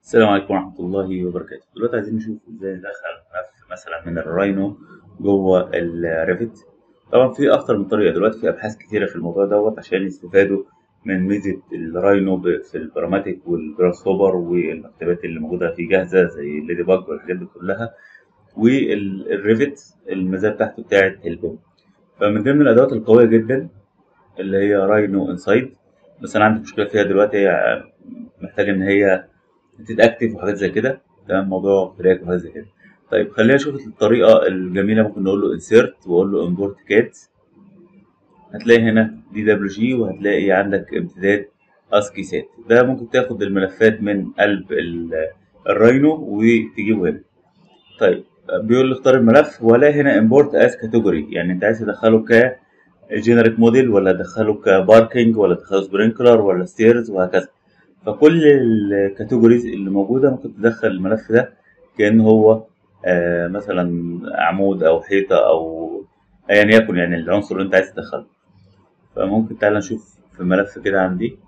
السلام عليكم ورحمة الله وبركاته دلوقتي عايزين نشوف ازاي ندخل ملف مثلا من الراينو جوه الريفت طبعا في أكتر من طريقة دلوقتي في أبحاث كتيرة في الموضوع دوت عشان يستفادوا من ميزة الراينو ب- في البراماتيك والجراس هوبر والمكتبات اللي موجودة فيه جاهزة زي الليدي باج والحاجات دي كلها والريفت الميزة بتاعته بتاعت البيم فمن ضمن الأدوات القوية جدا اللي هي راينو انسايد بس أنا عندي مشكلة فيها دلوقتي هي محتاجة إن هي تتاكتف وحاجات زي كده تمام موضوع كراك وحاجات زي كده طيب خلينا نشوف الطريقه الجميله ممكن نقول له انسيرت واقول له امبورت كات هتلاقي هنا دي دبليو جي وهتلاقي عندك امتداد اسكي سات ده ممكن تاخد الملفات من قلب ال- الراينو وتجيبه هنا طيب بيقول لي اختار الملف ولا هنا امبورت از كاتيجوري يعني انت عايز تدخله ك جينيريك موديل ولا تدخله كباركينج ولا تدخله سبرينكلر ولا ستيرز وهكذا فكل الكاتيجوريز اللي موجودة ممكن تدخل الملف ده كأنه هو آه مثلا عمود أو حيطة أو أيا يكن يعني العنصر اللي أنت عايز تدخله فممكن تعالى نشوف في ملف كده عندي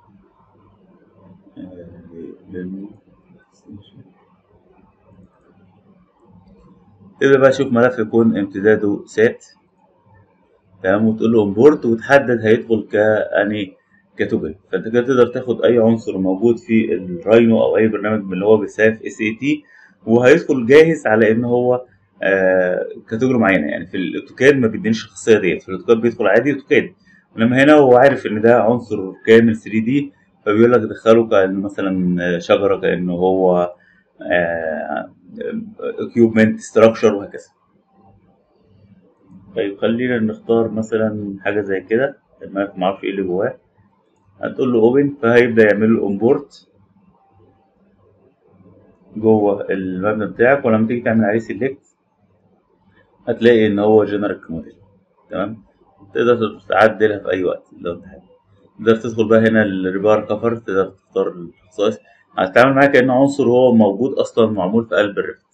تبدأ بقى تشوف ملف يكون امتداده سات تمام وتقول له امبورت وتحدد هيدخل كأني كاتيجوري فانت كده تقدر تاخد اي عنصر موجود في الراينو او اي برنامج من اللي هو بيساف اس اي تي وهيدخل جاهز على ان هو آه كاتيجوري معينه يعني في الاوتوكاد ما بيدينيش الخاصيه ديت في الاوتوكاد بيدخل عادي اوتوكاد انما هنا هو عارف ان ده عنصر كامل 3 دي فبيقول لك دخله كانه مثلا شجره كانه هو اكيوبمنت ستراكشر وهكذا طيب خلينا نختار مثلا حاجه زي كده الملف معرفش ايه اللي جواه هتقول له اوبن فهيبدا يعمل له امبورت جوه المبنى بتاعك ولما تيجي تعمل عليه سيلكت هتلاقي ان هو جنريك موديل تمام تقدر تعدلها في اي وقت لو انت حابب تقدر تدخل بقى هنا الريبار كفر تقدر تختار الخصائص هتتعامل معاه كانه عنصر هو موجود اصلا معمول في قلب الريفت